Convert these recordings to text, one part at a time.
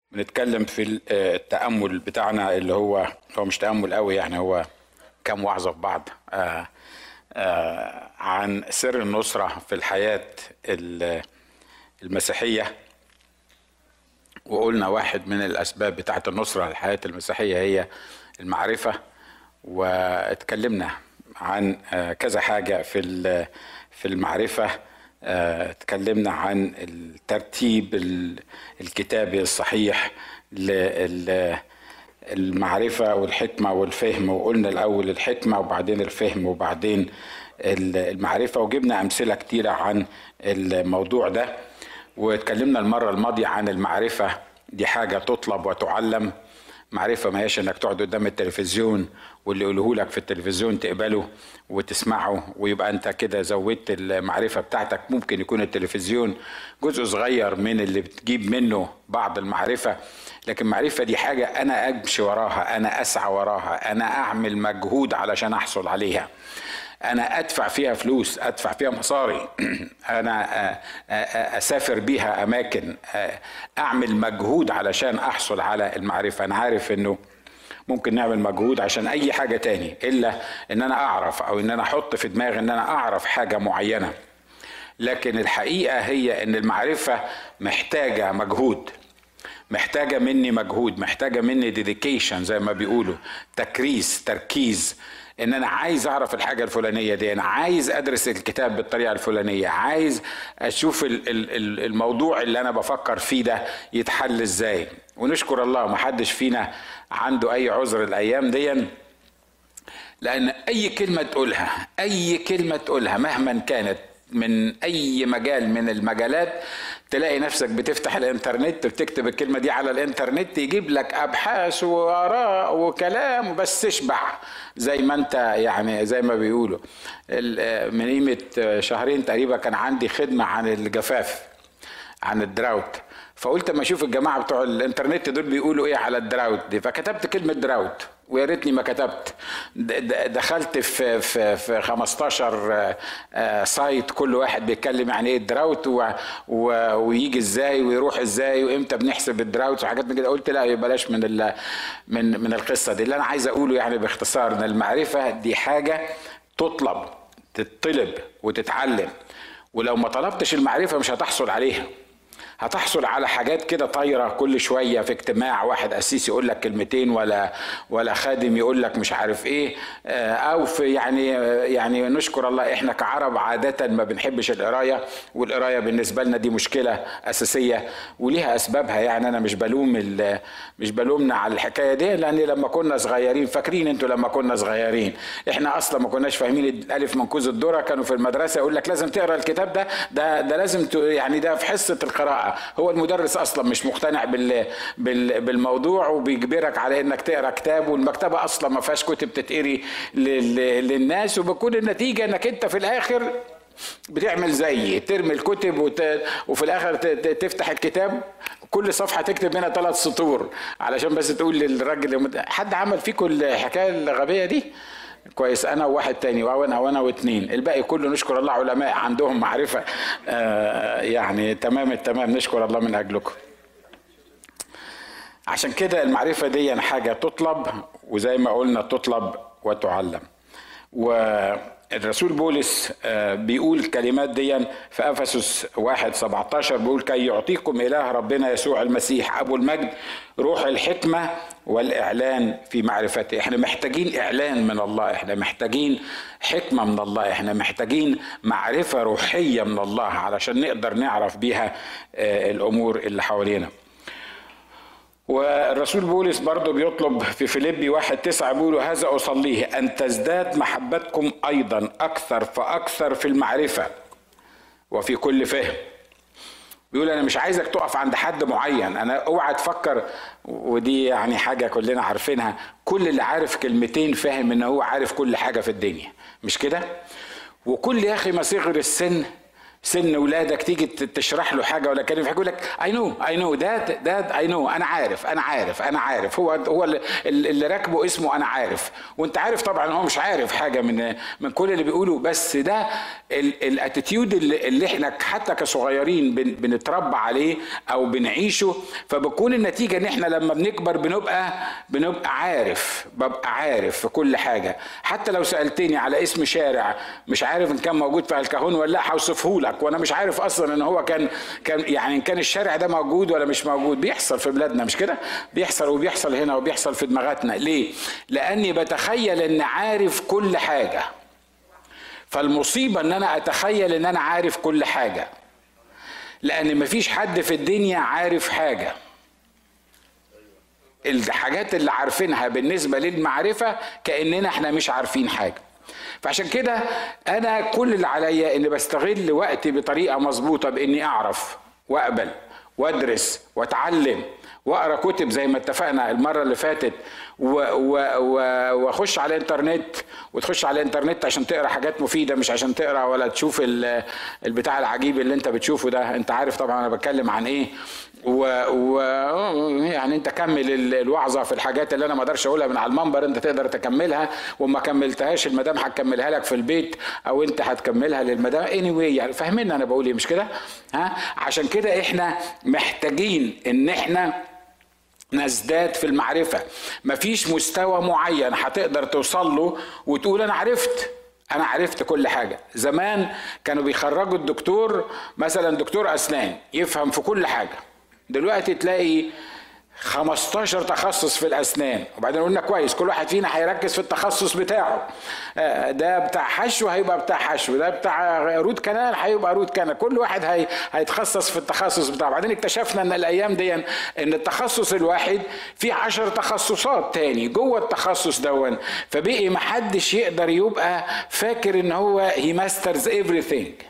بنتكلم في التأمل بتاعنا اللي هو هو مش تأمل قوي يعني هو كام وعظة في بعض آآ آآ عن سر النصرة في الحياة المسيحية وقلنا واحد من الأسباب بتاعة النصرة للحياة المسيحية هي المعرفة واتكلمنا عن كذا حاجة في في المعرفة اتكلمنا عن الترتيب الكتابي الصحيح للمعرفة والحكمة والفهم وقلنا الأول الحكمة وبعدين الفهم وبعدين المعرفة وجبنا أمثلة كتيرة عن الموضوع ده واتكلمنا المرة الماضية عن المعرفة دي حاجة تطلب وتعلم معرفة ما هيش انك تقعد قدام التلفزيون واللي يقوله لك في التلفزيون تقبله وتسمعه ويبقى انت كده زودت المعرفة بتاعتك ممكن يكون التلفزيون جزء صغير من اللي بتجيب منه بعض المعرفة لكن المعرفة دي حاجة انا امشي وراها انا اسعى وراها انا اعمل مجهود علشان احصل عليها انا ادفع فيها فلوس ادفع فيها مصاري انا اسافر بيها اماكن اعمل مجهود علشان احصل على المعرفه انا عارف انه ممكن نعمل مجهود عشان اي حاجه تاني الا ان انا اعرف او ان انا احط في دماغي ان انا اعرف حاجه معينه لكن الحقيقه هي ان المعرفه محتاجه مجهود محتاجه مني مجهود محتاجه مني ديديكيشن زي ما بيقولوا تكريس تركيز ان انا عايز اعرف الحاجه الفلانيه دي انا عايز ادرس الكتاب بالطريقه الفلانيه عايز اشوف الموضوع اللي انا بفكر فيه ده يتحل ازاي ونشكر الله ما حدش فينا عنده اي عذر الايام دي لان اي كلمه تقولها اي كلمه تقولها مهما كانت من اي مجال من المجالات تلاقي نفسك بتفتح الانترنت بتكتب الكلمة دي على الانترنت يجيب لك ابحاث واراء وكلام بس تشبع زي ما انت يعني زي ما بيقولوا من قيمة شهرين تقريبا كان عندي خدمة عن الجفاف عن الدراوت فقلت اما اشوف الجماعه بتوع الانترنت دول بيقولوا ايه على الدراوت دي فكتبت كلمه دراوت ويا ريتني ما كتبت دخلت في في في 15 سايت كل واحد بيتكلم يعني ايه الدراوت ويجي ازاي ويروح ازاي وامتى بنحسب الدراوت وحاجات من كده قلت لا بلاش من من من القصه دي اللي انا عايز اقوله يعني باختصار ان المعرفه دي حاجه تطلب تطلب وتتعلم ولو ما طلبتش المعرفه مش هتحصل عليها هتحصل على حاجات كده طايره كل شويه في اجتماع واحد قسيس يقول لك كلمتين ولا ولا خادم يقول لك مش عارف ايه او في يعني يعني نشكر الله احنا كعرب عاده ما بنحبش القرايه والقرايه بالنسبه لنا دي مشكله اساسيه وليها اسبابها يعني انا مش بلوم مش بلومنا على الحكايه دي لان لما كنا صغيرين فاكرين انتوا لما كنا صغيرين احنا اصلا ما كناش فاهمين الالف منكوز الذره كانوا في المدرسه يقول لك لازم تقرا الكتاب ده ده ده لازم يعني ده في حصه القراءه هو المدرس اصلا مش مقتنع بال بالموضوع وبيجبرك على انك تقرا كتاب والمكتبه اصلا ما فيهاش كتب تتقري للناس وبكون النتيجه انك انت في الاخر بتعمل زيي ترمي الكتب وت... وفي الاخر ت... تفتح الكتاب كل صفحه تكتب منها ثلاث سطور علشان بس تقول للراجل حد عمل فيكم الحكايه الغبيه دي كويس انا وواحد تاني وانا وانا واثنين الباقي كله نشكر الله علماء عندهم معرفه آه يعني تمام التمام نشكر الله من اجلكم عشان كده المعرفه دي حاجه تطلب وزي ما قلنا تطلب وتعلم والرسول بولس بيقول الكلمات دي في افسس 1 17 بيقول كي يعطيكم اله ربنا يسوع المسيح ابو المجد روح الحكمه والاعلان في معرفته احنا محتاجين اعلان من الله احنا محتاجين حكمه من الله احنا محتاجين معرفه روحيه من الله علشان نقدر نعرف بيها الامور اللي حوالينا والرسول بولس برضه بيطلب في فيليبي واحد تسعة بيقول هذا أصليه أن تزداد محبتكم أيضا أكثر فأكثر في المعرفة وفي كل فهم بيقول أنا مش عايزك تقف عند حد معين أنا أوعى تفكر ودي يعني حاجة كلنا عارفينها كل اللي عارف كلمتين فاهم إن هو عارف كل حاجة في الدنيا مش كده؟ وكل يا أخي ما صغر السن سن ولادك تيجي تشرح له حاجه ولا كلمه يقول لك اي نو اي نو ده ده اي نو انا عارف انا عارف انا عارف هو هو اللي راكبه اسمه انا عارف وانت عارف طبعا هو مش عارف حاجه من من كل اللي بيقوله بس ده الاتيتيود اللي, اللي احنا حتى كصغيرين بنتربى عليه او بنعيشه فبكون النتيجه ان احنا لما بنكبر بنبقى بنبقى عارف ببقى عارف في كل حاجه حتى لو سالتني على اسم شارع مش عارف ان كان موجود في الكهون ولا لا هوصفه لك وانا مش عارف اصلا ان هو كان كان يعني ان كان الشارع ده موجود ولا مش موجود بيحصل في بلادنا مش كده بيحصل وبيحصل هنا وبيحصل في دماغاتنا ليه لاني بتخيل ان عارف كل حاجه فالمصيبه ان انا اتخيل ان انا عارف كل حاجه لان مفيش حد في الدنيا عارف حاجه الحاجات اللي عارفينها بالنسبه للمعرفه كاننا احنا مش عارفين حاجه فعشان كده انا كل اللي عليا اني بستغل وقتي بطريقه مظبوطه باني اعرف واقبل وادرس واتعلم واقرا كتب زي ما اتفقنا المره اللي فاتت واخش على الانترنت وتخش على الانترنت عشان تقرا حاجات مفيده مش عشان تقرا ولا تشوف البتاع العجيب اللي انت بتشوفه ده انت عارف طبعا انا بتكلم عن ايه و, و يعني انت كمل الوعظه في الحاجات اللي انا ما اقدرش اقولها من على المنبر انت تقدر تكملها وما كملتهاش المدام هتكملها لك في البيت او انت هتكملها للمدام اني anyway يعني فاهمين انا بقول ايه مش كده ها عشان كده احنا محتاجين ان احنا نزداد في المعرفة مفيش مستوى معين هتقدر توصل له وتقول أنا عرفت أنا عرفت كل حاجة زمان كانوا بيخرجوا الدكتور مثلا دكتور أسنان يفهم في كل حاجة دلوقتي تلاقي 15 تخصص في الاسنان وبعدين قلنا كويس كل واحد فينا هيركز في التخصص بتاعه آه، ده بتاع حشو هيبقى بتاع حشو ده بتاع روت كانال هيبقى روت كانال كل واحد هي هيتخصص في التخصص بتاعه بعدين اكتشفنا ان الايام دي ان التخصص الواحد فيه 10 تخصصات تاني جوه التخصص دون فبقي محدش يقدر يبقى فاكر ان هو هي ماسترز everything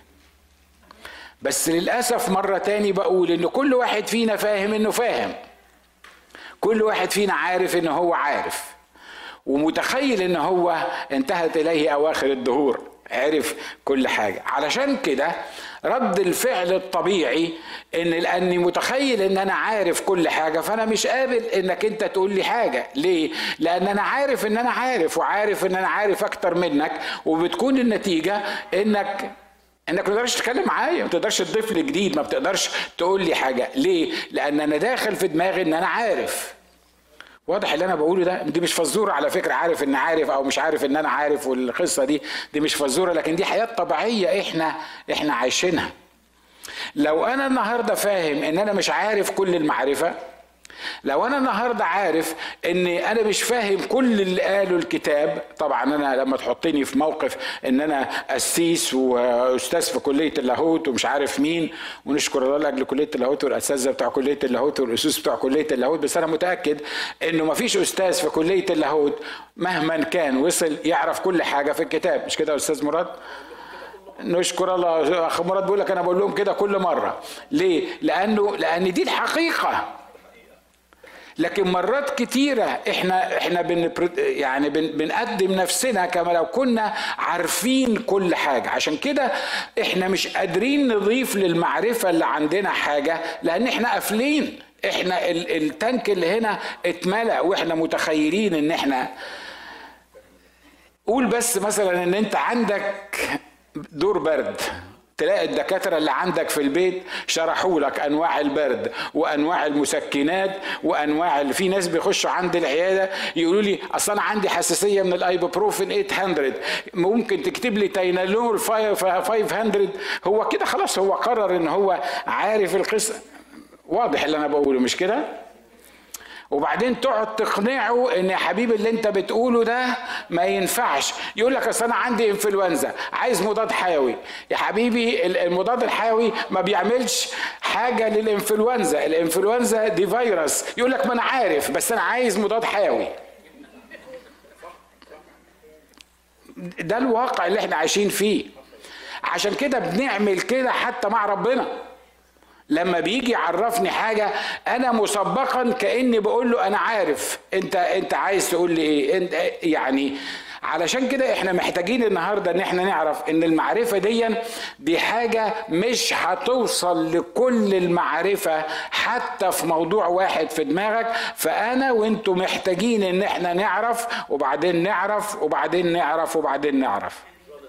بس للاسف مره تاني بقول ان كل واحد فينا فاهم انه فاهم كل واحد فينا عارف ان هو عارف ومتخيل ان هو انتهت اليه اواخر الدهور عرف كل حاجة علشان كده رد الفعل الطبيعي ان لاني متخيل ان انا عارف كل حاجة فانا مش قابل انك انت تقول لي حاجة ليه لان انا عارف ان انا عارف وعارف ان انا عارف اكتر منك وبتكون النتيجة انك انك ما تقدرش تتكلم معايا ما تقدرش تضيف لي جديد ما بتقدرش تقول لي حاجه ليه لان انا داخل في دماغي ان انا عارف واضح اللي انا بقوله ده دي مش فزوره على فكره عارف ان عارف او مش عارف ان انا عارف والقصه دي دي مش فزوره لكن دي حياه طبيعيه احنا احنا عايشينها لو انا النهارده فاهم ان انا مش عارف كل المعرفه لو انا النهارده عارف ان انا مش فاهم كل اللي قاله الكتاب طبعا انا لما تحطني في موقف ان انا قسيس واستاذ في كليه اللاهوت ومش عارف مين ونشكر الله لاجل كليه اللاهوت والاساتذه بتوع كليه اللاهوت والاسوس بتوع كليه اللاهوت بس انا متاكد انه ما فيش استاذ في كليه اللاهوت مهما كان وصل يعرف كل حاجه في الكتاب مش كده يا استاذ مراد نشكر الله اخ مراد بيقول لك انا بقول لهم كده كل مره ليه لانه لان دي الحقيقه لكن مرات كتيرة احنا احنا بن يعني بن بنقدم نفسنا كما لو كنا عارفين كل حاجة عشان كده احنا مش قادرين نضيف للمعرفة اللي عندنا حاجة لان احنا قافلين احنا التانك اللي هنا اتملأ واحنا متخيلين ان احنا قول بس مثلا ان انت عندك دور برد تلاقي الدكاترة اللي عندك في البيت شرحوا لك أنواع البرد وأنواع المسكنات وأنواع اللي في ناس بيخشوا عند العيادة يقولوا لي أصل أنا عندي حساسية من الأيبوبروفين 800 ممكن تكتب لي تاينالول 500 هو كده خلاص هو قرر إن هو عارف القصة واضح اللي أنا بقوله مش كده؟ وبعدين تقعد تقنعه ان يا حبيبي اللي انت بتقوله ده ما ينفعش يقول لك اصل انا عندي انفلونزا عايز مضاد حيوي يا حبيبي المضاد الحيوي ما بيعملش حاجه للانفلونزا الانفلونزا دي فيروس يقول لك ما انا عارف بس انا عايز مضاد حيوي ده الواقع اللي احنا عايشين فيه عشان كده بنعمل كده حتى مع ربنا لما بيجي يعرفني حاجه انا مسبقا كاني بقول له انا عارف انت انت عايز تقول لي ايه انت يعني علشان كده احنا محتاجين النهارده ان احنا نعرف ان المعرفه دي دي حاجه مش هتوصل لكل المعرفه حتى في موضوع واحد في دماغك فانا وانتوا محتاجين ان احنا نعرف وبعدين نعرف وبعدين نعرف وبعدين نعرف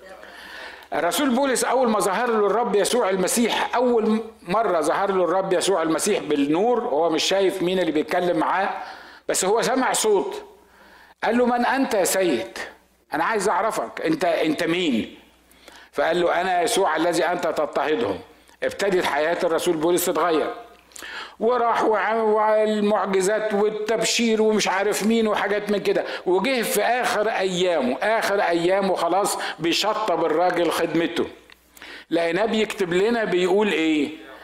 الرسول بولس اول ما ظهر له الرب يسوع المسيح اول مره ظهر له الرب يسوع المسيح بالنور وهو مش شايف مين اللي بيتكلم معاه بس هو سمع صوت قال له من انت يا سيد انا عايز اعرفك انت انت مين فقال له انا يسوع الذي انت تضطهدهم ابتدت حياه الرسول بولس تتغير وراح والمعجزات والتبشير ومش عارف مين وحاجات من كده وجه في اخر ايامه اخر ايامه خلاص بيشطب الراجل خدمته لقيناه بيكتب لنا بيقول ايه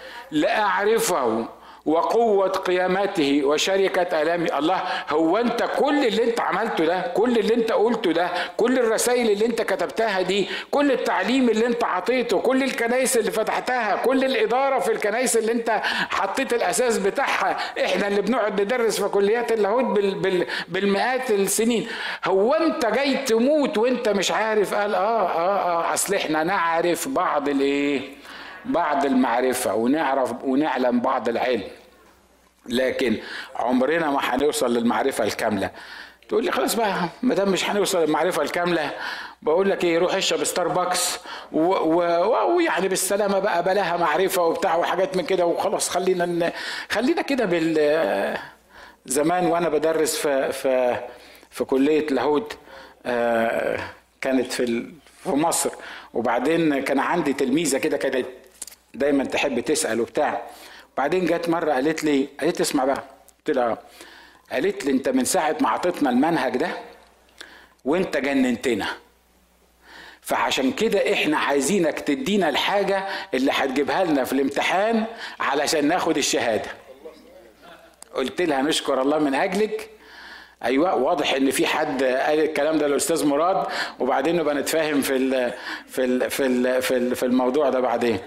لاعرفه وقوة قيامته وشركة آلامه الله هو أنت كل اللي أنت عملته ده كل اللي أنت قلته ده كل الرسائل اللي أنت كتبتها دي كل التعليم اللي أنت عطيته كل الكنايس اللي فتحتها كل الإدارة في الكنايس اللي أنت حطيت الأساس بتاعها إحنا اللي بنقعد ندرس في كليات اللاهوت بال بال بالمئات السنين هو أنت جاي تموت وأنت مش عارف قال آه آه آه أصل إحنا نعرف بعض الإيه بعض المعرفة ونعرف ونعلم بعض العلم لكن عمرنا ما هنوصل للمعرفة الكاملة تقول لي خلاص بقى ما دام مش هنوصل للمعرفة الكاملة بقول لك ايه روح اشرب ستاربكس ويعني بالسلامة بقى بلاها معرفة وبتاع وحاجات من كده وخلاص خلينا خلينا كده بال زمان وانا بدرس في في في كلية لاهوت آه، كانت في في مصر وبعدين كان عندي تلميذة كده كانت دايما تحب تسال وبتاع بعدين جت مره قالت لي قالت لي اسمع بقى قلت لها قالت لي انت من ساعه ما عطيتنا المنهج ده وانت جننتنا فعشان كده احنا عايزينك تدينا الحاجة اللي هتجيبها لنا في الامتحان علشان ناخد الشهادة قلت لها نشكر الله من اجلك ايوه واضح ان في حد قال الكلام ده الاستاذ مراد وبعدين نبقى نتفاهم في ال في ال في ال في الموضوع ده بعدين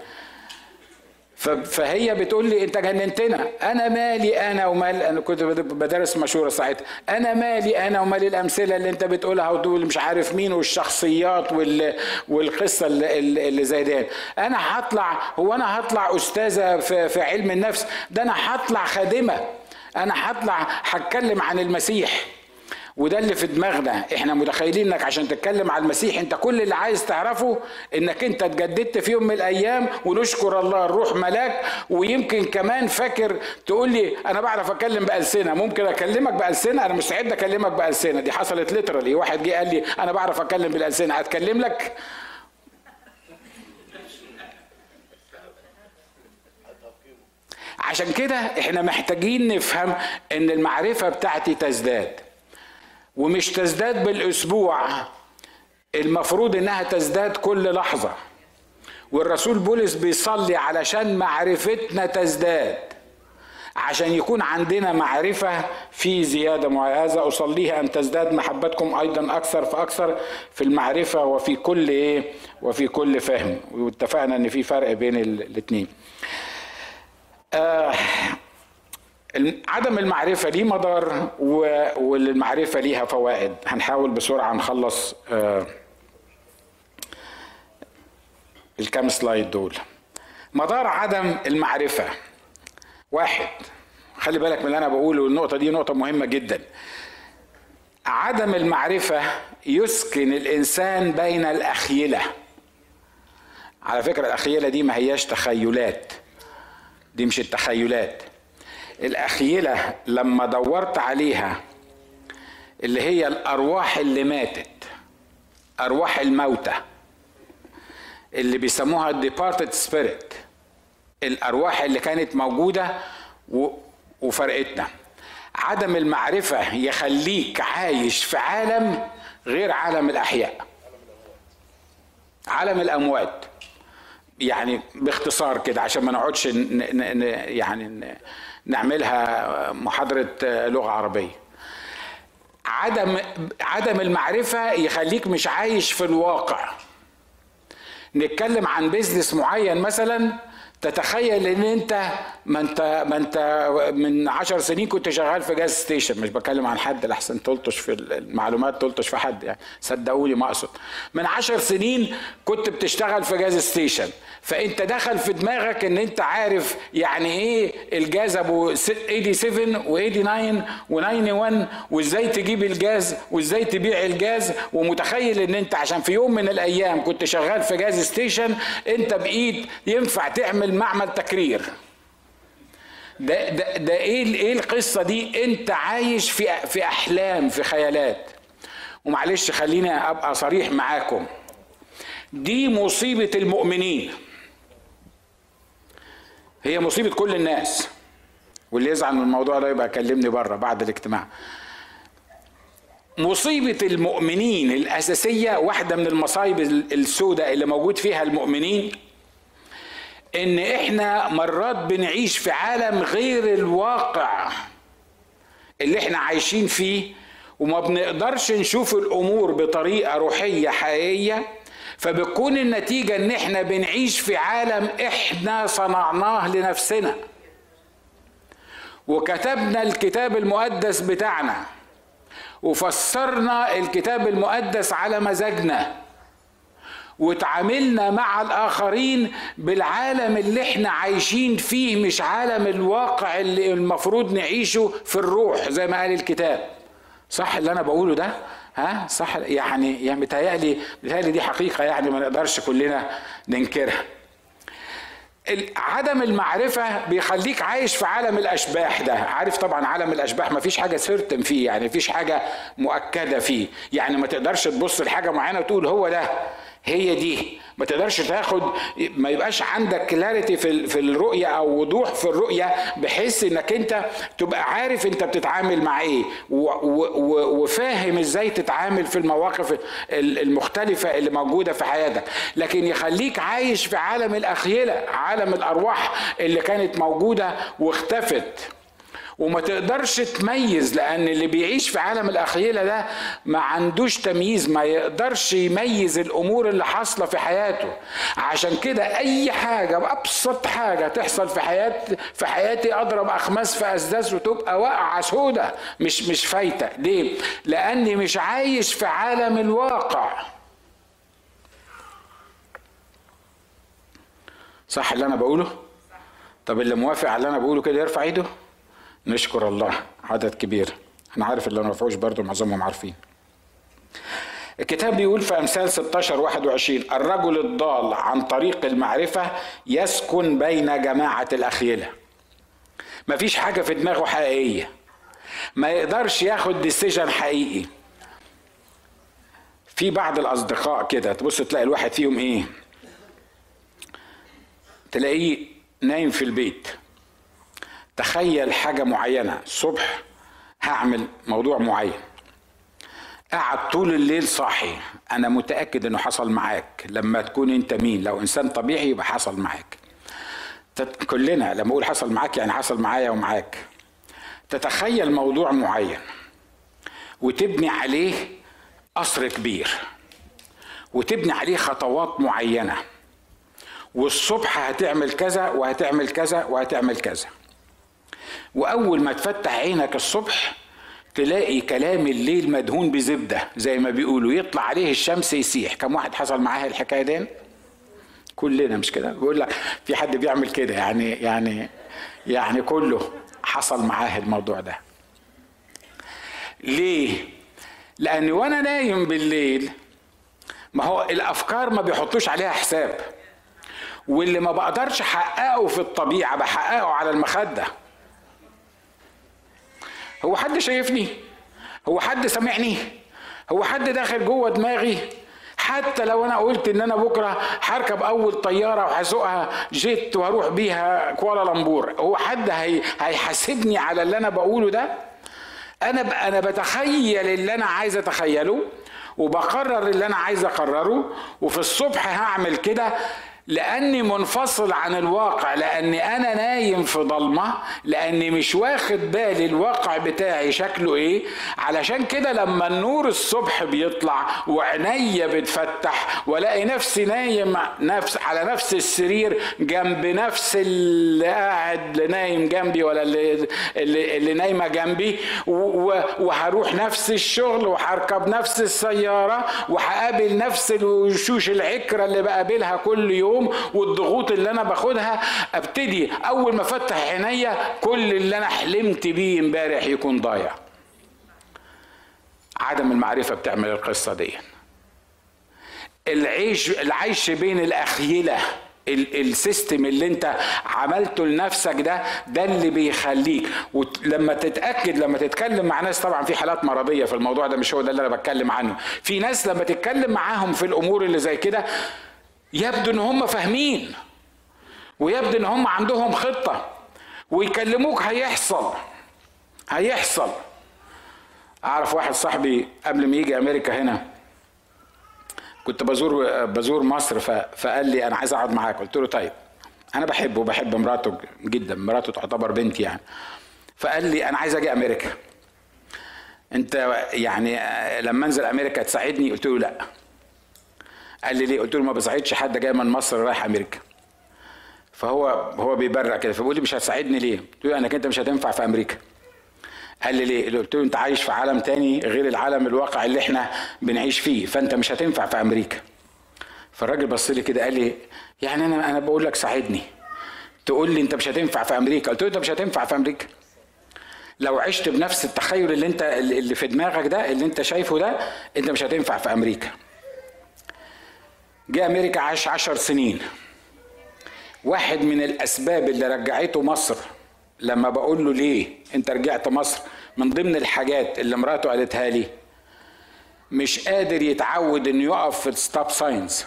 فهي بتقول لي انت جننتنا انا مالي انا ومال انا كنت بدرس مشهوره ساعتها انا مالي انا ومال الامثله اللي انت بتقولها وتقول مش عارف مين والشخصيات وال والقصه اللي, اللي زي دي انا هطلع هو انا هطلع استاذه في, في علم النفس ده انا هطلع خادمه انا هطلع هتكلم عن المسيح وده اللي في دماغنا احنا متخيلين انك عشان تتكلم على المسيح انت كل اللي عايز تعرفه انك انت اتجددت في يوم من الايام ونشكر الله الروح ملاك ويمكن كمان فاكر تقول لي انا بعرف اتكلم بالسنه ممكن اكلمك بالسنه انا مستعد اكلمك بالسنه دي حصلت ليترالي واحد جه قال لي انا بعرف اتكلم بالالسنه اتكلم لك عشان كده احنا محتاجين نفهم ان المعرفه بتاعتي تزداد ومش تزداد بالاسبوع المفروض انها تزداد كل لحظه والرسول بولس بيصلي علشان معرفتنا تزداد عشان يكون عندنا معرفة في زيادة معيزة أصليها أن تزداد محبتكم أيضا أكثر فأكثر في المعرفة وفي كل إيه وفي كل فهم واتفقنا أن في فرق بين الاثنين آه عدم المعرفة ليه مدار والمعرفة ليها فوائد هنحاول بسرعة نخلص آه، الكام سلايد دول مدار عدم المعرفة واحد خلي بالك من اللي أنا بقوله النقطة دي نقطة مهمة جدا عدم المعرفة يسكن الإنسان بين الأخيلة على فكرة الأخيلة دي ما هياش تخيلات دي مش التخيلات الأخيلة لما دورت عليها اللي هي الأرواح اللي ماتت أرواح الموتى اللي بيسموها departed spirit الأرواح اللي كانت موجودة وفرقتنا عدم المعرفة يخليك عايش في عالم غير عالم الأحياء عالم الأموات يعني باختصار كده عشان ما نقعدش يعني نعملها محاضرة لغة عربية عدم عدم المعرفة يخليك مش عايش في الواقع نتكلم عن بيزنس معين مثلا تتخيل ان انت ما انت ما انت من عشر سنين كنت شغال في جاز ستيشن مش بتكلم عن حد لحسن تلطش في المعلومات تلطش في حد يعني صدقوني ما اقصد من عشر سنين كنت بتشتغل في جاز ستيشن فانت دخل في دماغك ان انت عارف يعني ايه الجاز ابو 87 و89 و91 وازاي تجيب الجاز وازاي تبيع الجاز ومتخيل ان انت عشان في يوم من الايام كنت شغال في جاز ستيشن انت بايد ينفع تعمل معمل تكرير ده ده ده ايه ايه القصه دي انت عايش في في احلام في خيالات ومعلش خليني ابقى صريح معاكم دي مصيبه المؤمنين هي مصيبه كل الناس واللي يزعل من الموضوع ده يبقى كلمني بره بعد الاجتماع مصيبة المؤمنين الأساسية واحدة من المصايب السوداء اللي موجود فيها المؤمنين إن إحنا مرات بنعيش في عالم غير الواقع اللي إحنا عايشين فيه وما بنقدرش نشوف الأمور بطريقة روحية حقيقية فبتكون النتيجة إن إحنا بنعيش في عالم إحنا صنعناه لنفسنا وكتبنا الكتاب المقدس بتاعنا وفسرنا الكتاب المقدس على مزاجنا وتعاملنا مع الاخرين بالعالم اللي احنا عايشين فيه مش عالم الواقع اللي المفروض نعيشه في الروح زي ما قال الكتاب صح اللي انا بقوله ده ها صح يعني يعني متهيألي متهيألي دي حقيقه يعني ما نقدرش كلنا ننكرها عدم المعرفة بيخليك عايش في عالم الأشباح ده عارف طبعا عالم الأشباح ما فيش حاجة سيرتم فيه يعني ما فيش حاجة مؤكدة فيه يعني ما تقدرش تبص لحاجة معينة وتقول هو ده هي دي ما تقدرش تاخد ما يبقاش عندك كلاريتي في في الرؤيه او وضوح في الرؤيه بحيث انك انت تبقى عارف انت بتتعامل مع ايه وفاهم ازاي تتعامل في المواقف المختلفه اللي موجوده في حياتك لكن يخليك عايش في عالم الاخيله عالم الارواح اللي كانت موجوده واختفت وما تقدرش تميز لان اللي بيعيش في عالم الاخيله ده ما عندوش تمييز ما يقدرش يميز الامور اللي حاصله في حياته عشان كده اي حاجه ابسط حاجه تحصل في حياه في حياتي اضرب اخماس في اسداس وتبقى واقعه سودة مش مش فايته ليه لاني مش عايش في عالم الواقع صح اللي انا بقوله طب اللي موافق على اللي انا بقوله كده يرفع ايده نشكر الله عدد كبير انا عارف اللي ما رفعوش برضه معظمهم عارفين الكتاب بيقول في امثال 16 21 الرجل الضال عن طريق المعرفه يسكن بين جماعه الاخيله مفيش حاجه في دماغه حقيقيه ما يقدرش ياخد ديسيجن حقيقي في بعض الاصدقاء كده تبص تلاقي الواحد فيهم ايه تلاقيه نايم في البيت تخيل حاجة معينة الصبح هعمل موضوع معين قعد طول الليل صاحي انا متاكد انه حصل معاك لما تكون انت مين لو انسان طبيعي يبقى حصل معاك كلنا لما اقول حصل معاك يعني حصل معايا ومعاك تتخيل موضوع معين وتبني عليه قصر كبير وتبني عليه خطوات معينه والصبح هتعمل كذا وهتعمل كذا وهتعمل كذا واول ما تفتح عينك الصبح تلاقي كلام الليل مدهون بزبده زي ما بيقولوا يطلع عليه الشمس يسيح كم واحد حصل معاه الحكايه دي كلنا مش كده بيقول لك في حد بيعمل كده يعني يعني يعني كله حصل معاه الموضوع ده ليه لان وانا نايم بالليل ما هو الافكار ما بيحطوش عليها حساب واللي ما بقدرش احققه في الطبيعه بحققه على المخده هو حد شايفني هو حد سامعني هو حد داخل جوه دماغي حتى لو انا قلت ان انا بكره هركب اول طياره وهسوقها جيت وهروح بيها كوالالمبور هو حد هي هيحاسبني على اللي انا بقوله ده انا انا بتخيل اللي انا عايز اتخيله وبقرر اللي انا عايز اقرره وفي الصبح هعمل كده لاني منفصل عن الواقع لاني انا نايم في ضلمه لاني مش واخد بالي الواقع بتاعي شكله ايه علشان كده لما النور الصبح بيطلع وعينيا بتفتح والاقي نفسي نايم نفس على نفس السرير جنب نفس اللي قاعد نايم جنبي ولا اللي اللي, اللي نايمه جنبي وهروح نفس الشغل وهركب نفس السياره وهقابل نفس الوشوش العكره اللي بقابلها كل يوم اليوم والضغوط اللي انا باخدها ابتدي اول ما افتح عينيا كل اللي انا حلمت بيه امبارح يكون ضايع عدم المعرفه بتعمل القصه دي العيش العيش بين الاخيله السيستم اللي انت عملته لنفسك ده ده اللي بيخليك ولما تتاكد لما تتكلم مع ناس طبعا في حالات مرضيه في الموضوع ده مش هو ده اللي انا بتكلم عنه في ناس لما تتكلم معاهم في الامور اللي زي كده يبدو ان هم فاهمين ويبدو ان هم عندهم خطه ويكلموك هيحصل هيحصل اعرف واحد صاحبي قبل ما يجي امريكا هنا كنت بزور بزور مصر فقال لي انا عايز اقعد معاك قلت له طيب انا بحبه وبحب مراته جدا مراته تعتبر بنتي يعني فقال لي انا عايز اجي امريكا انت يعني لما انزل امريكا تساعدني قلت له لا قال لي ليه قلت له ما بساعدش حد جاي من مصر رايح امريكا فهو هو بيبرع كده فبيقول لي مش هتساعدني ليه قلت له انك انت مش هتنفع في امريكا قال لي ليه قلت له انت عايش في عالم تاني غير العالم الواقع اللي احنا بنعيش فيه فانت مش هتنفع في امريكا فالراجل بص لي كده قال لي يعني انا انا بقول لك ساعدني تقول لي انت مش هتنفع في امريكا قلت له انت مش هتنفع في امريكا لو عشت بنفس التخيل اللي انت اللي في دماغك ده اللي انت شايفه ده انت مش هتنفع في امريكا جه امريكا عاش عشر سنين واحد من الاسباب اللي رجعته مصر لما بقول له ليه انت رجعت مصر من ضمن الحاجات اللي مراته قالتها لي مش قادر يتعود انه يقف في الستوب ساينز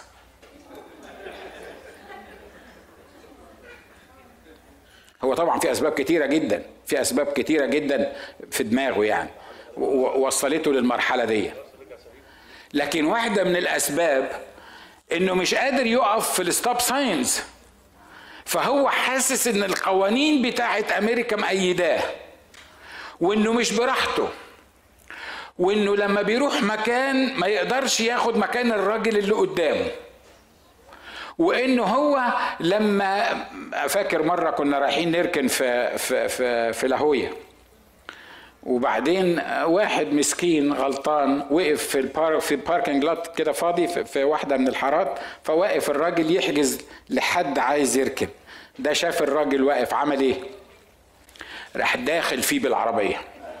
هو طبعا في اسباب كتيره جدا في اسباب كتيره جدا في دماغه يعني وصلته للمرحله دي لكن واحده من الاسباب انه مش قادر يقف في الستوب ساينز فهو حاسس ان القوانين بتاعت امريكا مأيداه وانه مش براحته وانه لما بيروح مكان ما يقدرش ياخد مكان الراجل اللي قدامه وانه هو لما فاكر مره كنا رايحين نركن في في في, في لاهويه وبعدين واحد مسكين غلطان وقف في البار في الباركنج لوت كده فاضي في واحده من الحارات فواقف الراجل يحجز لحد عايز يركب ده شاف الراجل واقف عمل ايه راح داخل فيه بالعربيه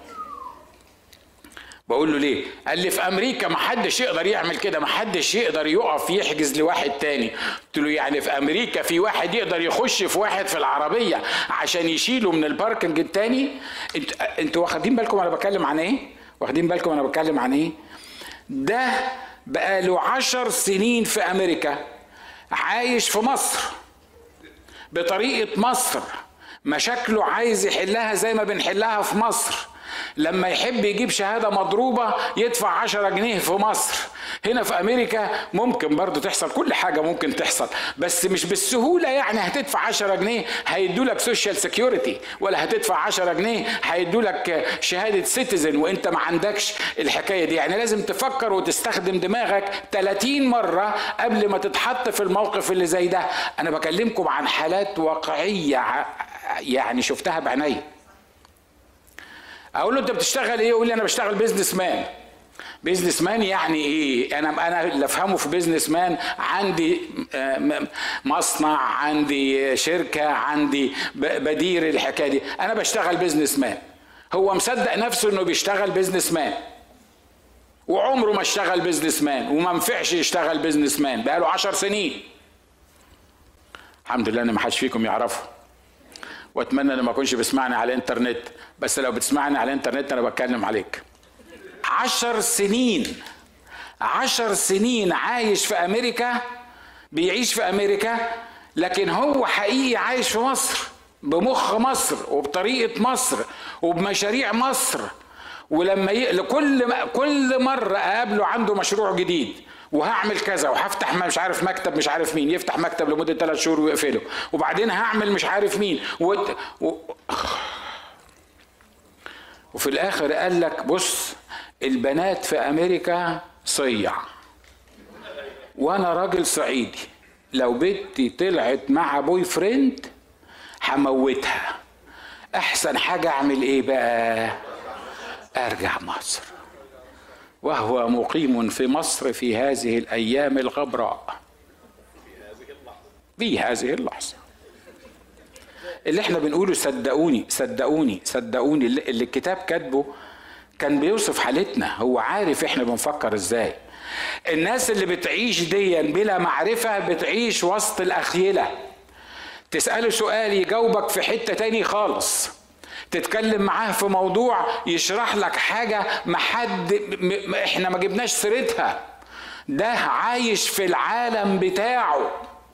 بقول له ليه قال لي في امريكا ما حدش يقدر يعمل كده ما حدش يقدر يقف يحجز لواحد تاني قلت له يعني في امريكا في واحد يقدر يخش في واحد في العربيه عشان يشيله من الباركنج التاني انت انتوا واخدين بالكم انا بتكلم عن ايه واخدين بالكم انا بتكلم عن ايه ده بقاله عشر سنين في امريكا عايش في مصر بطريقه مصر مشاكله عايز يحلها زي ما بنحلها في مصر لما يحب يجيب شهاده مضروبه يدفع 10 جنيه في مصر هنا في امريكا ممكن برضو تحصل كل حاجه ممكن تحصل بس مش بالسهوله يعني هتدفع 10 جنيه هيدوا لك سوشيال سكيورتي ولا هتدفع 10 جنيه هيدوا لك شهاده سيتيزن وانت ما عندكش الحكايه دي يعني لازم تفكر وتستخدم دماغك 30 مره قبل ما تتحط في الموقف اللي زي ده انا بكلمكم عن حالات واقعيه يعني شفتها بعيني اقول له انت بتشتغل ايه يقول لي انا بشتغل بيزنس مان بيزنس مان يعني ايه انا انا اللي افهمه في بيزنس مان عندي آه، مصنع عندي شركه عندي بدير الحكايه دي انا بشتغل بيزنس مان هو مصدق نفسه انه بيشتغل بيزنس مان وعمره ما اشتغل بيزنس مان وما نفعش يشتغل بيزنس مان بقاله عشر سنين الحمد لله ان ما حدش فيكم يعرفه واتمنى ان ما اكونش بسمعني على الانترنت بس لو بتسمعني على الانترنت انا بتكلم عليك عشر سنين عشر سنين عايش في امريكا بيعيش في امريكا لكن هو حقيقي عايش في مصر بمخ مصر وبطريقه مصر وبمشاريع مصر ولما ي... كل كل مره اقابله عنده مشروع جديد وهعمل كذا وهفتح مش عارف مكتب مش عارف مين يفتح مكتب لمده ثلاث شهور ويقفله وبعدين هعمل مش عارف مين و... و... وفي الاخر قال لك بص البنات في امريكا صيع وانا راجل صعيدي لو بنتي طلعت مع بوي فريند هموتها احسن حاجه اعمل ايه بقى ارجع مصر وهو مقيم في مصر في هذه الايام الغبراء في هذه اللحظه اللي احنا بنقوله صدقوني صدقوني صدقوني اللي الكتاب كاتبه كان بيوصف حالتنا هو عارف احنا بنفكر ازاي الناس اللي بتعيش ديا بلا معرفة بتعيش وسط الأخيلة تسأله سؤال يجاوبك في حتة تاني خالص تتكلم معاه في موضوع يشرح لك حاجة ما حد م... احنا ما جبناش سيرتها ده عايش في العالم بتاعه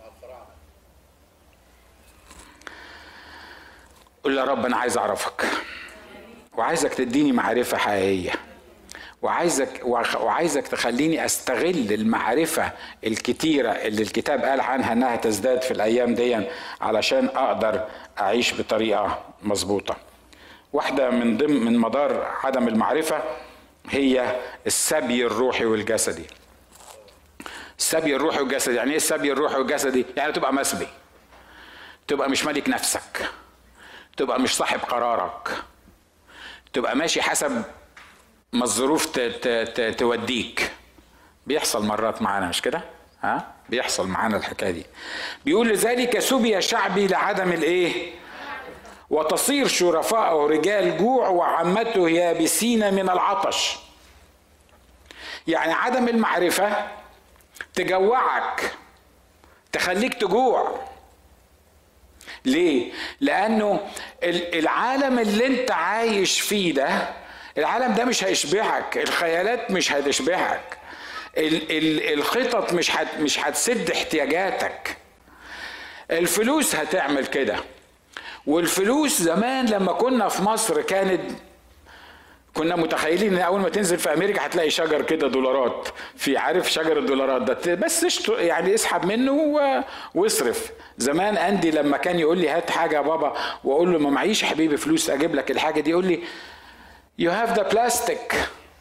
قول يا رب انا عايز اعرفك وعايزك تديني معرفة حقيقية وعايزك وعايزك تخليني استغل المعرفة الكتيرة اللي الكتاب قال عنها انها تزداد في الايام دي علشان اقدر اعيش بطريقة مظبوطة واحدة من ضمن من مدار عدم المعرفة هي السبي الروحي والجسدي السبي الروحي والجسدي يعني ايه السبي الروحي والجسدي يعني تبقى مسبي تبقى مش ملك نفسك تبقى مش صاحب قرارك تبقى ماشي حسب ما الظروف توديك بيحصل مرات معانا مش كده ها بيحصل معانا الحكايه دي بيقول لذلك سبي شعبي لعدم الايه وتصير شرفاءه رجال جوع وعمته يابسين من العطش يعني عدم المعرفه تجوعك تخليك تجوع ليه لانه العالم اللي انت عايش فيه ده العالم ده مش هيشبعك الخيالات مش هتشبعك الخطط مش هت مش هتسد احتياجاتك الفلوس هتعمل كده والفلوس زمان لما كنا في مصر كانت كنا متخيلين ان اول ما تنزل في امريكا هتلاقي شجر كده دولارات في عارف شجر الدولارات ده بس يعني اسحب منه واصرف زمان اندي لما كان يقول لي هات حاجه يا بابا واقول له ما معيش حبيبي فلوس اجيب لك الحاجه دي يقول لي يو هاف ذا بلاستيك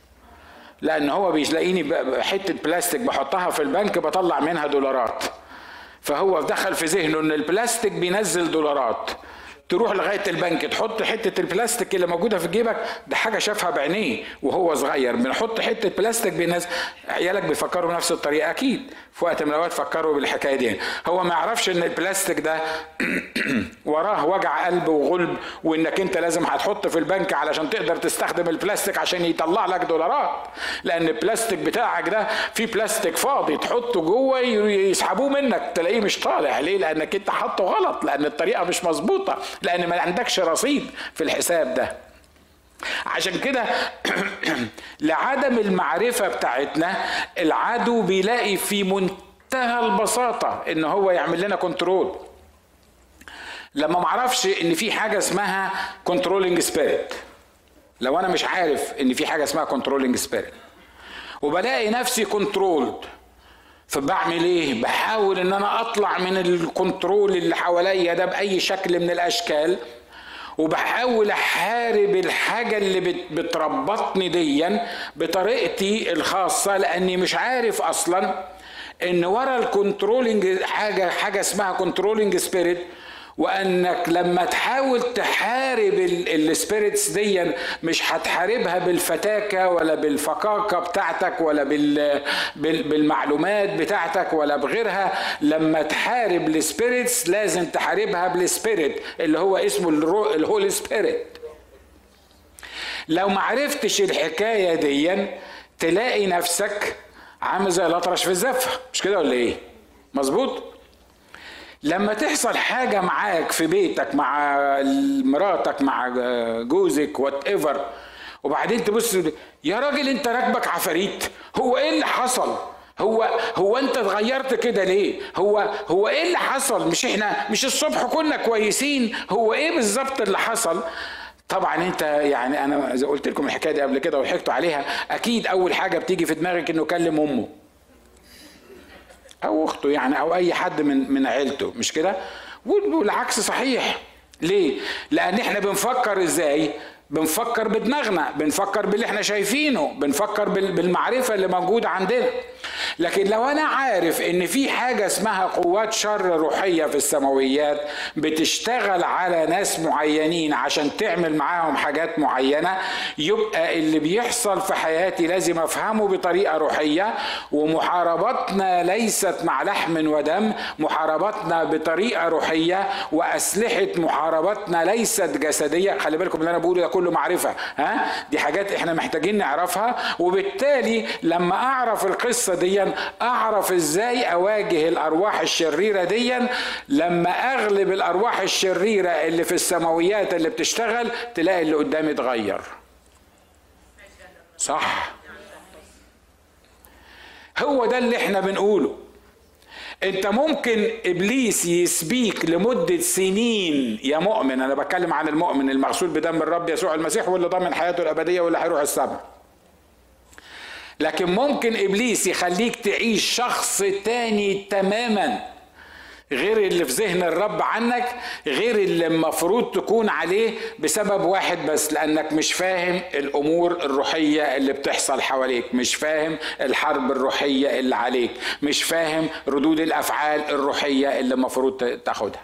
لان هو بيلاقيني حته بلاستيك بحطها في البنك بطلع منها دولارات فهو دخل في ذهنه ان البلاستيك بينزل دولارات تروح لغايه البنك تحط حته البلاستيك اللي موجوده في جيبك ده حاجه شافها بعينيه وهو صغير بنحط حته بلاستيك بينزل عيالك بيفكروا بنفس الطريقه اكيد في وقت من الاوقات فكروا بالحكايه دي هو ما يعرفش ان البلاستيك ده وراه وجع قلب وغلب وانك انت لازم هتحط في البنك علشان تقدر تستخدم البلاستيك عشان يطلع لك دولارات لان البلاستيك بتاعك ده في بلاستيك فاضي تحطه جوه يسحبوه منك تلاقيه مش طالع ليه لانك انت حاطه غلط لان الطريقه مش مظبوطه لان ما عندكش رصيد في الحساب ده عشان كده لعدم المعرفة بتاعتنا العدو بيلاقي في منتهى البساطة ان هو يعمل لنا كنترول لما معرفش ان في حاجة اسمها كنترولينج سبيريت لو انا مش عارف ان في حاجة اسمها كنترولينج سبيريت وبلاقي نفسي كنترولد فبعمل ايه بحاول ان انا اطلع من الكنترول اللي حواليا ده باي شكل من الاشكال وبحاول احارب الحاجه اللي بتربطني ديا بطريقتي الخاصه لاني مش عارف اصلا ان ورا الكنترولنج حاجه حاجه اسمها كنترولنج سبيريت وانك لما تحاول تحارب السبيريتس دي مش هتحاربها بالفتاكه ولا بالفقاقه بتاعتك ولا بالمعلومات بتاعتك ولا بغيرها لما تحارب السبيريتس لازم تحاربها بالسبيريت اللي هو اسمه الهولي سبيريت لو معرفتش الحكايه دي تلاقي نفسك عامل زي الاطرش في الزفه مش كده ولا ايه مظبوط لما تحصل حاجة معاك في بيتك مع مراتك مع جوزك وات ايفر وبعدين تبص يا راجل انت راكبك عفاريت هو ايه اللي حصل هو هو انت اتغيرت كده ليه هو هو ايه اللي حصل مش احنا مش الصبح كنا كويسين هو ايه بالظبط اللي حصل طبعا انت يعني انا زي قلت لكم الحكايه دي قبل كده وحكيتوا عليها اكيد اول حاجه بتيجي في دماغك انه كلم امه او اخته يعني او اي حد من من عيلته مش كده والعكس صحيح ليه لان احنا بنفكر ازاي بنفكر بدماغنا بنفكر باللي احنا شايفينه بنفكر بالمعرفه اللي موجوده عندنا لكن لو انا عارف ان في حاجه اسمها قوات شر روحيه في السماويات بتشتغل على ناس معينين عشان تعمل معاهم حاجات معينه يبقى اللي بيحصل في حياتي لازم افهمه بطريقه روحيه ومحاربتنا ليست مع لحم ودم محاربتنا بطريقه روحيه واسلحه محاربتنا ليست جسديه خلي بالكم اللي انا بقوله ده كله معرفه ها دي حاجات احنا محتاجين نعرفها وبالتالي لما اعرف القصه دي اعرف ازاي اواجه الارواح الشريره دي لما اغلب الارواح الشريره اللي في السماويات اللي بتشتغل تلاقي اللي قدامي اتغير صح هو ده اللي احنا بنقوله انت ممكن ابليس يسبيك لمده سنين يا مؤمن انا بتكلم عن المؤمن المغسول بدم الرب يسوع المسيح واللي ضامن حياته الابديه واللي هيروح السماء لكن ممكن ابليس يخليك تعيش شخص تاني تماما غير اللي في ذهن الرب عنك غير اللي المفروض تكون عليه بسبب واحد بس لانك مش فاهم الامور الروحيه اللي بتحصل حواليك مش فاهم الحرب الروحيه اللي عليك مش فاهم ردود الافعال الروحيه اللي المفروض تاخدها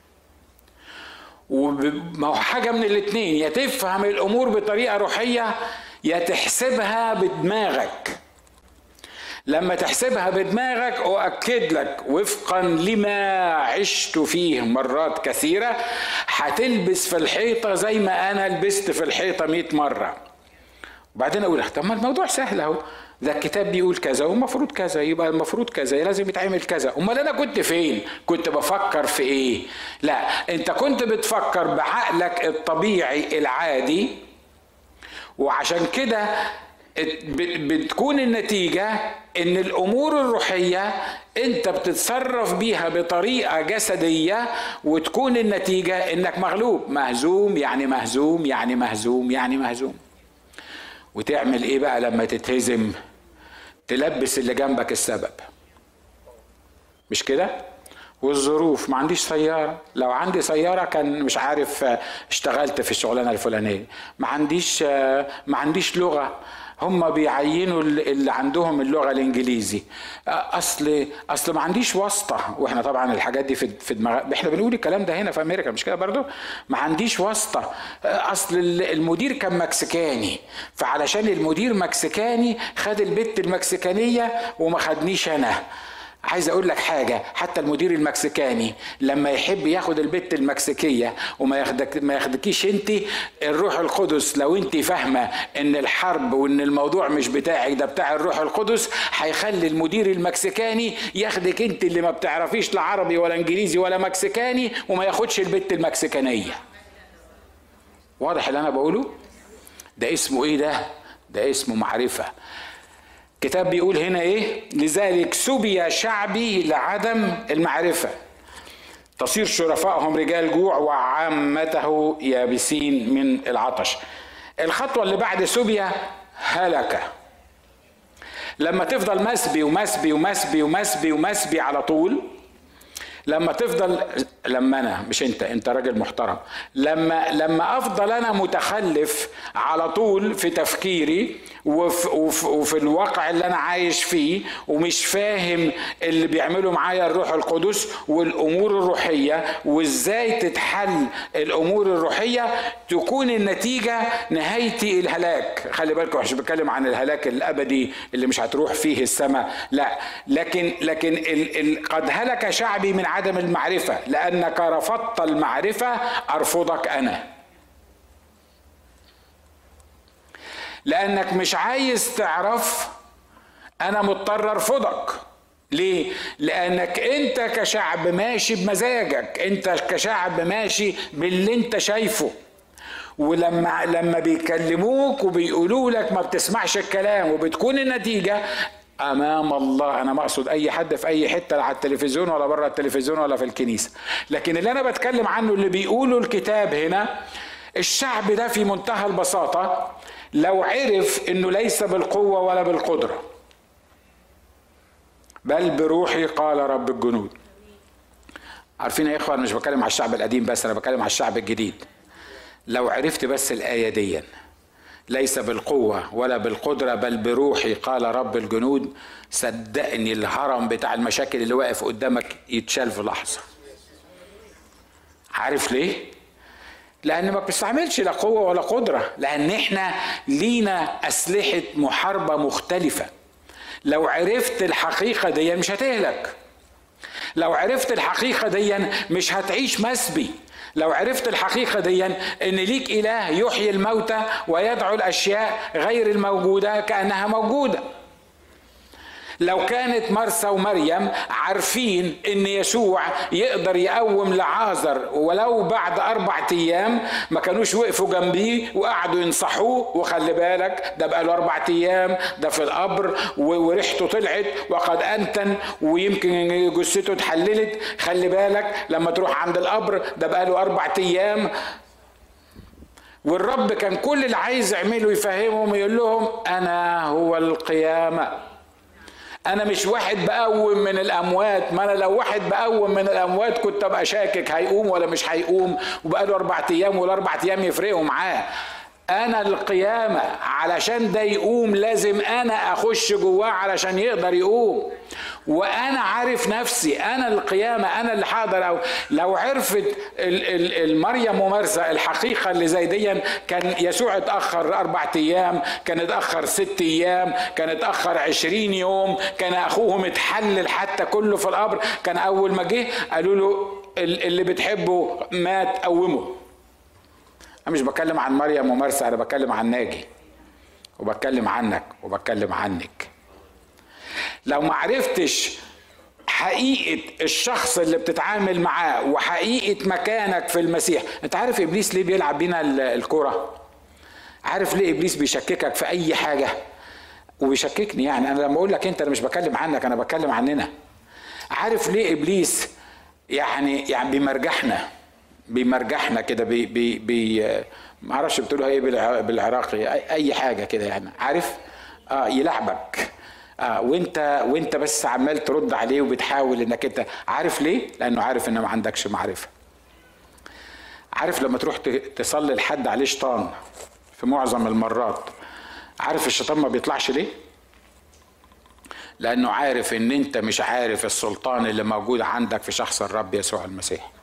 وما هو حاجه من الاثنين يا تفهم الامور بطريقه روحيه يا تحسبها بدماغك لما تحسبها بدماغك أؤكد لك وفقا لما عشت فيه مرات كثيرة هتلبس في الحيطة زي ما أنا لبست في الحيطة مئة مرة وبعدين أقول طب ما الموضوع سهل أهو ده الكتاب بيقول كذا والمفروض كذا يبقى المفروض كذا لازم يتعمل كذا امال انا كنت فين كنت بفكر في ايه لا انت كنت بتفكر بعقلك الطبيعي العادي وعشان كده بتكون النتيجة ان الامور الروحية انت بتتصرف بيها بطريقة جسدية وتكون النتيجة انك مغلوب مهزوم يعني مهزوم يعني مهزوم يعني مهزوم وتعمل ايه بقى لما تتهزم تلبس اللي جنبك السبب مش كده والظروف ما عنديش سيارة لو عندي سيارة كان مش عارف اشتغلت في الشغلانة الفلانية ما عنديش ما عنديش لغة هم بيعينوا اللي عندهم اللغه الانجليزي اصل اصل ما عنديش واسطه واحنا طبعا الحاجات دي في دماغ احنا بنقول الكلام ده هنا في امريكا مش كده برضو ما عنديش واسطه اصل المدير كان مكسيكاني فعلشان المدير مكسيكاني خد البت المكسيكانيه وما خدنيش انا عايز اقول لك حاجه حتى المدير المكسيكاني لما يحب ياخد البت المكسيكيه وما ياخدك ما ياخدكيش انت الروح القدس لو انت فاهمه ان الحرب وان الموضوع مش بتاعك ده بتاع الروح القدس هيخلي المدير المكسيكاني ياخدك انت اللي ما بتعرفيش لا عربي ولا انجليزي ولا مكسيكاني وما ياخدش البت المكسيكانيه واضح اللي انا بقوله ده اسمه ايه ده ده اسمه معرفه كتاب بيقول هنا ايه لذلك سبي شعبي لعدم المعرفه تصير شرفائهم رجال جوع وعامته يابسين من العطش الخطوه اللي بعد سبيا هلك لما تفضل مسبي ومسبي ومسبي ومسبي ومسبي على طول لما تفضل لما انا مش انت انت راجل محترم لما لما افضل انا متخلف على طول في تفكيري وفي, وفي, وفي الواقع اللي انا عايش فيه ومش فاهم اللي بيعمله معايا الروح القدس والامور الروحيه وازاي تتحل الامور الروحيه تكون النتيجه نهايتي الهلاك خلي بالكم مش بتكلم عن الهلاك الابدي اللي مش هتروح فيه السماء لا لكن لكن ال ال قد هلك شعبي من عدم المعرفه لانك رفضت المعرفه ارفضك انا لانك مش عايز تعرف انا مضطر ارفضك ليه؟ لأنك أنت كشعب ماشي بمزاجك، أنت كشعب ماشي باللي أنت شايفه. ولما لما بيكلموك وبيقولوا لك ما بتسمعش الكلام وبتكون النتيجة امام الله انا ما اقصد اي حد في اي حته لا على التلفزيون ولا بره التلفزيون ولا في الكنيسه لكن اللي انا بتكلم عنه اللي بيقوله الكتاب هنا الشعب ده في منتهى البساطه لو عرف انه ليس بالقوه ولا بالقدره بل بروحي قال رب الجنود عارفين يا اخوان مش بتكلم على الشعب القديم بس انا بتكلم على الشعب الجديد لو عرفت بس الايه دي ليس بالقوه ولا بالقدره بل بروحي قال رب الجنود صدقني الهرم بتاع المشاكل اللي واقف قدامك يتشال في لحظه عارف ليه لان ما بتستعملش لا قوه ولا قدره لان احنا لينا اسلحه محاربه مختلفه لو عرفت الحقيقه دي مش هتهلك لو عرفت الحقيقه دي مش هتعيش مسبي لو عرفت الحقيقه دي ان ليك اله يحيي الموتى ويدعو الاشياء غير الموجوده كانها موجوده لو كانت مرسى ومريم عارفين ان يسوع يقدر يقوم لعازر ولو بعد اربع ايام ما كانوش وقفوا جنبيه وقعدوا ينصحوه وخلي بالك ده بقى له اربع ايام ده في القبر وريحته طلعت وقد انتن ويمكن جثته اتحللت خلي بالك لما تروح عند القبر ده بقى له اربع ايام والرب كان كل اللي عايز يعمله يفهمهم يقول لهم انا هو القيامه انا مش واحد بقوم من الاموات ما انا لو واحد بقوم من الاموات كنت ابقى شاكك هيقوم ولا مش هيقوم وبقى له اربع ايام والاربع ايام يفرقوا معاه انا القيامه علشان ده يقوم لازم انا اخش جواه علشان يقدر يقوم وانا عارف نفسي انا القيامه انا اللي هقدر أو لو عرفت المريم ومرسى الحقيقه اللي زي دي كان يسوع اتاخر اربع ايام كان اتاخر ست ايام كان اتاخر عشرين يوم كان اخوهم اتحلل حتى كله في القبر كان اول ما جه قالوا له اللي بتحبه مات قومه انا مش بتكلم عن مريم ومرسى انا بتكلم عن ناجي وبتكلم عنك وبتكلم عنك لو ما عرفتش حقيقة الشخص اللي بتتعامل معاه وحقيقة مكانك في المسيح انت عارف ابليس ليه بيلعب بينا الكرة عارف ليه ابليس بيشككك في اي حاجة وبيشككني يعني انا لما اقول لك انت انا مش بكلم عنك انا بتكلم عننا عارف ليه ابليس يعني يعني بيمرجحنا بيمرجحنا كده بي بي بي ما اعرفش بتقولها ايه بالعراقي اي حاجه كده يعني عارف اه يلعبك آه وانت وانت بس عمال ترد عليه وبتحاول انك انت عارف ليه؟ لانه عارف ان ما عندكش معرفه. عارف لما تروح تصلي لحد عليه شيطان في معظم المرات عارف الشيطان ما بيطلعش ليه؟ لانه عارف ان انت مش عارف السلطان اللي موجود عندك في شخص الرب يسوع المسيح.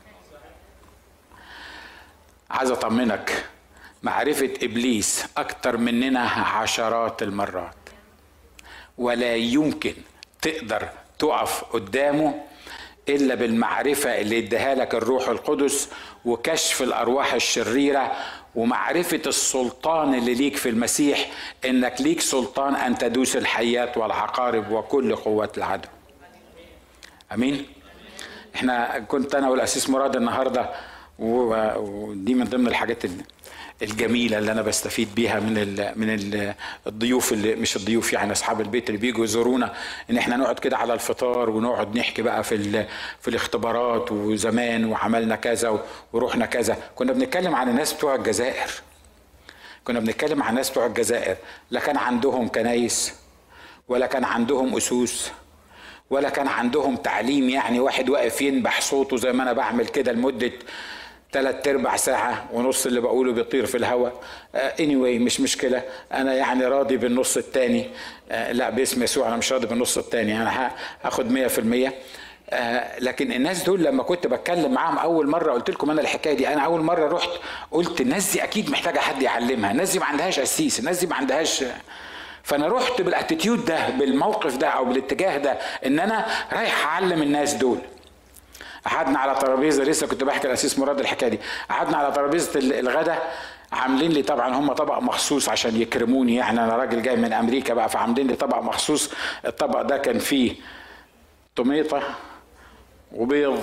عايز اطمنك معرفة ابليس اكتر مننا عشرات المرات ولا يمكن تقدر تقف قدامه الا بالمعرفه اللي اداها لك الروح القدس وكشف الارواح الشريره ومعرفه السلطان اللي ليك في المسيح انك ليك سلطان ان تدوس الحيات والعقارب وكل قوات العدو امين احنا كنت انا والاسيس مراد النهارده ودي من ضمن الحاجات اللي الجميله اللي انا بستفيد بيها من ال من ال الضيوف اللي مش الضيوف يعني اصحاب البيت اللي بيجوا يزورونا ان احنا نقعد كده على الفطار ونقعد نحكي بقى في في الاختبارات وزمان وعملنا كذا ورحنا كذا كنا بنتكلم عن الناس بتوع الجزائر كنا بنتكلم عن الناس بتوع الجزائر لا كان عندهم كنايس ولا كان عندهم اسوس ولا كان عندهم تعليم يعني واحد واقف ينبح صوته زي ما انا بعمل كده لمده ثلاث ارباع ساعة ونص اللي بقوله بيطير في الهواء اني anyway مش مشكلة انا يعني راضي بالنص الثاني آه، لا باسم يسوع انا مش راضي بالنص الثاني انا هاخد مية في المية آه، لكن الناس دول لما كنت بتكلم معاهم اول مره قلت لكم انا الحكايه دي انا اول مره رحت قلت الناس دي اكيد محتاجه حد يعلمها الناس دي ما عندهاش اسيس الناس دي ما عندهاش فانا رحت بالاتيتيود ده بالموقف ده او بالاتجاه ده ان انا رايح اعلم الناس دول قعدنا على ترابيزه لسه كنت بحكي الاسيس مراد الحكايه دي قعدنا على ترابيزه الغداء عاملين لي طبعا هم طبق مخصوص عشان يكرموني يعني انا راجل جاي من امريكا بقى فعاملين لي طبق مخصوص الطبق ده كان فيه طميطه وبيض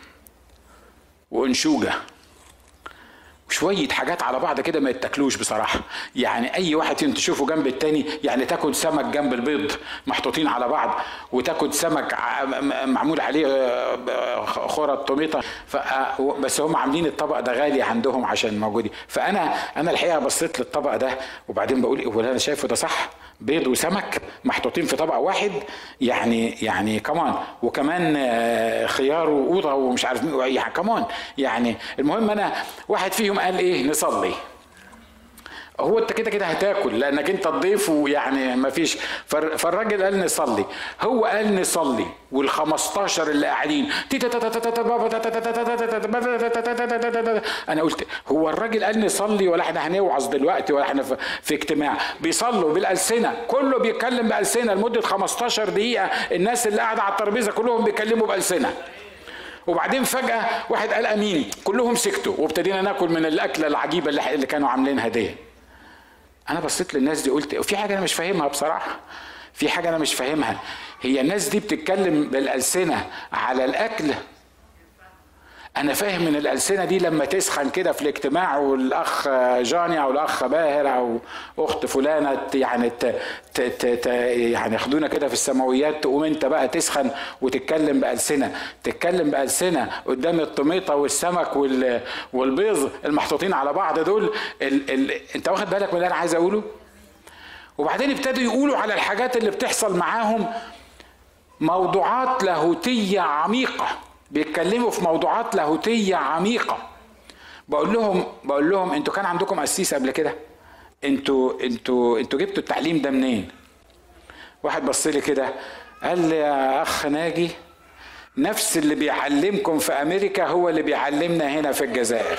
وانشوجه شويه حاجات على بعض كده ما يتاكلوش بصراحه يعني اي واحد فيهم تشوفه جنب التاني يعني تاكل سمك جنب البيض محطوطين على بعض وتاكل سمك معمول عليه آه، خرط طميطه آه، بس هم عاملين الطبق ده غالي عندهم عشان موجودين فانا انا الحقيقه بصيت للطبق ده وبعدين بقول هو انا شايفه ده صح بيض وسمك محطوطين في طبق واحد يعني يعني كمان وكمان آه، خيار وقوطه ومش عارف يعني كمان يعني المهم انا واحد فيهم قال ايه نصلي هو انت كده كده هتاكل لانك انت الضيف ويعني ما فيش فالراجل قال نصلي هو قال نصلي وال15 اللي قاعدين انا قلت هو الراجل قال نصلي ولا احنا هنوعظ دلوقتي ولا احنا في اجتماع بيصلوا بالالسنه كله بيتكلم بالسنه لمده 15 دقيقه الناس اللي قاعده على الترابيزه كلهم بيتكلموا بالسنه وبعدين فجاه واحد قال امين كلهم سكتوا وابتدينا ناكل من الاكله العجيبه اللي كانوا عاملينها دي انا بصيت للناس دي قلت في حاجه انا مش فاهمها بصراحه في حاجه انا مش فاهمها هي الناس دي بتتكلم بالالسنه على الاكل انا فاهم ان الالسنه دي لما تسخن كده في الاجتماع والاخ جاني او الاخ باهر او اخت فلانه يعني ت ت ت يعني ياخدونا كده في السماويات تقوم انت بقى تسخن وتتكلم بالسنه تتكلم بالسنه قدام الطميطه والسمك والبيض المحطوطين على بعض دول ال ال انت واخد بالك من اللي انا عايز اقوله وبعدين ابتدوا يقولوا على الحاجات اللي بتحصل معاهم موضوعات لاهوتيه عميقه بيتكلموا في موضوعات لاهوتيه عميقه بقول لهم بقول لهم انتوا كان عندكم قسيس قبل كده انتوا انتوا انتوا جبتوا التعليم ده منين واحد بص لي كده قال لي يا اخ ناجي نفس اللي بيعلمكم في امريكا هو اللي بيعلمنا هنا في الجزائر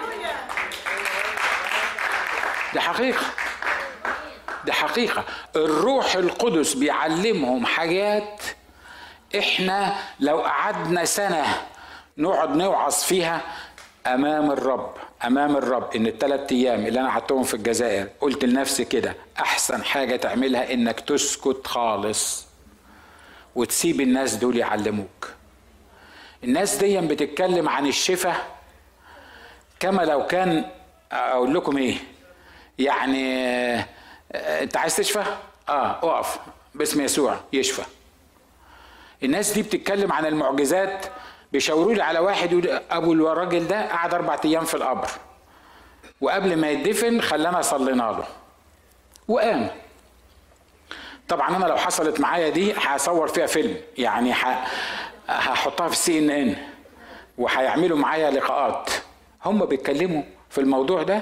دي حقيقه دي حقيقه الروح القدس بيعلمهم حاجات احنا لو قعدنا سنه نقعد نوعظ فيها امام الرب امام الرب ان الثلاث ايام اللي انا قعدتهم في الجزائر قلت لنفسي كده احسن حاجه تعملها انك تسكت خالص وتسيب الناس دول يعلموك الناس دي بتتكلم عن الشفاء كما لو كان اقول لكم ايه يعني آه، انت عايز تشفى اه اقف باسم يسوع يشفى الناس دي بتتكلم عن المعجزات بيشاوروا لي على واحد يقول ابو الراجل ده قعد اربع ايام في القبر وقبل ما يدفن خلانا صلينا له وقام طبعا انا لو حصلت معايا دي هصور فيها فيلم يعني هحطها في سي ان ان وهيعملوا معايا لقاءات هم بيتكلموا في الموضوع ده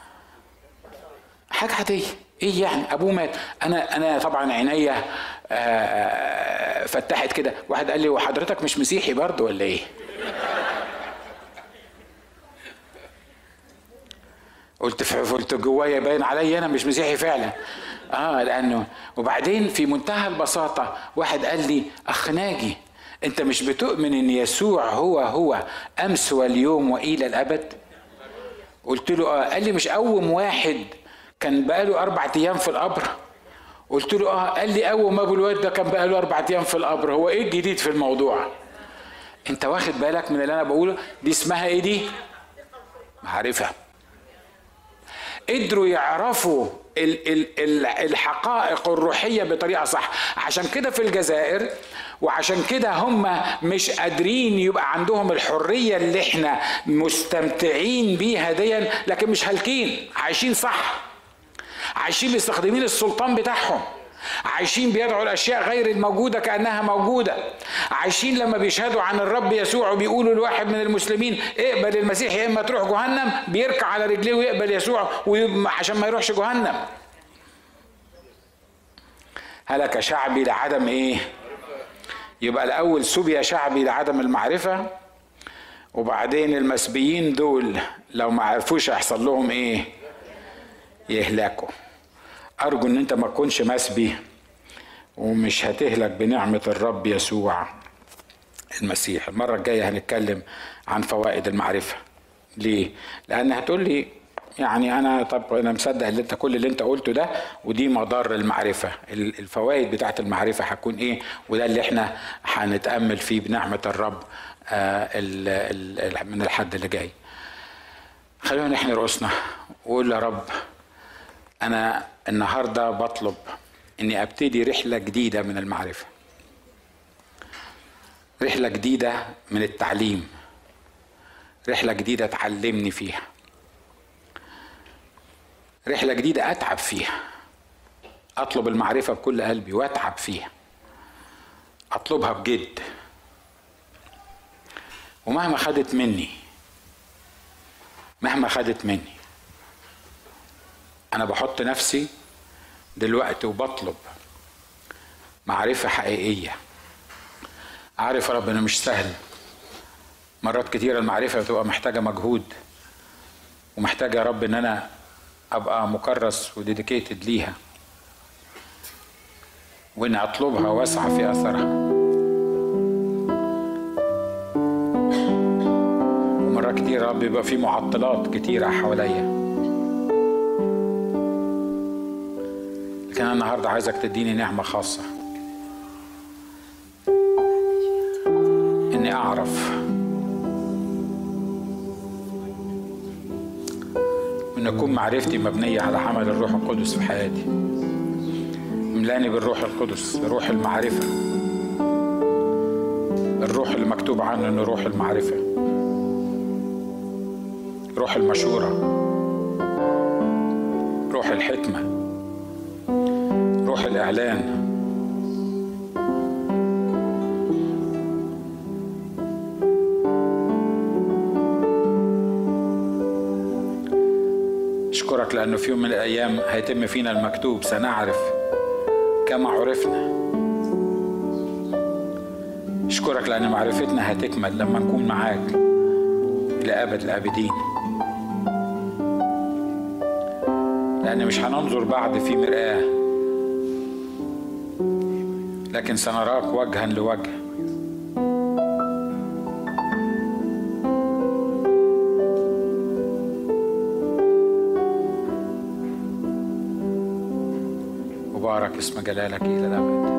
حاجه عاديه ايه يعني ابوه مات انا انا طبعا عينيا آه، فتحت كده واحد قال لي وحضرتك مش مسيحي برضه ولا ايه قلت قلت جوايا باين عليا انا مش مسيحي فعلا اه لانه وبعدين في منتهى البساطه واحد قال لي اخ ناجي انت مش بتؤمن ان يسوع هو هو امس واليوم والى الابد قلت له اه قال لي مش قوم واحد كان بقاله اربع ايام في القبر قلت له اه قال لي اول ما ابو الواد ده كان بقاله اربع ايام في القبر هو ايه الجديد في الموضوع انت واخد بالك من اللي انا بقوله دي اسمها ايه دي معرفه قدروا يعرفوا الحقائق الروحية بطريقة صح عشان كده في الجزائر وعشان كده هم مش قادرين يبقى عندهم الحرية اللي احنا مستمتعين بيها ديا لكن مش هالكين عايشين صح عايشين مستخدمين السلطان بتاعهم عايشين بيدعوا الاشياء غير الموجوده كانها موجوده عايشين لما بيشهدوا عن الرب يسوع وبيقولوا لواحد من المسلمين اقبل المسيح يا اما تروح جهنم بيركع على رجليه ويقبل يسوع عشان ما يروحش جهنم هلك شعبي لعدم ايه يبقى الاول سبي شعبي لعدم المعرفه وبعدين المسبيين دول لو ما عرفوش هيحصل لهم ايه يهلكوا ارجو ان انت ما تكونش مسبي ومش هتهلك بنعمه الرب يسوع المسيح المره الجايه هنتكلم عن فوائد المعرفه ليه لان هتقول لي يعني انا طب انا مصدق اللي انت كل اللي انت قلته ده ودي مضار المعرفه الفوائد بتاعت المعرفه هتكون ايه وده اللي احنا هنتامل فيه بنعمه الرب آه، من الحد اللي جاي خلونا نحن رؤوسنا وقول يا رب انا النهارده بطلب اني ابتدي رحله جديده من المعرفه رحله جديده من التعليم رحله جديده تعلمني فيها رحله جديده اتعب فيها اطلب المعرفه بكل قلبي واتعب فيها اطلبها بجد ومهما خدت مني مهما خدت مني انا بحط نفسي دلوقتي وبطلب معرفه حقيقيه عارف يا رب انه مش سهل مرات كتيرة المعرفة بتبقى محتاجة مجهود ومحتاجة يا رب ان انا ابقى مكرس وديديكيتد ليها واني اطلبها واسعى في اثرها ومرات كتير يا رب بيبقى في معطلات كتيرة حواليا لكن انا النهارده عايزك تديني نعمة خاصة اني اعرف ان اكون معرفتي مبنيه على حمل الروح القدس في حياتي املاني بالروح القدس روح المعرفه الروح اللي مكتوب عنه انه روح المعرفه روح المشوره روح الحكمه روح الاعلان أشكرك لأنه في يوم من الأيام هيتم فينا المكتوب سنعرف كما عرفنا أشكرك لأن معرفتنا هتكمل لما نكون معاك لأبد الآبدين لأن مش هننظر بعد في مرآة لكن سنراك وجها لوجه مبارك اسم جلالك إلى الأبد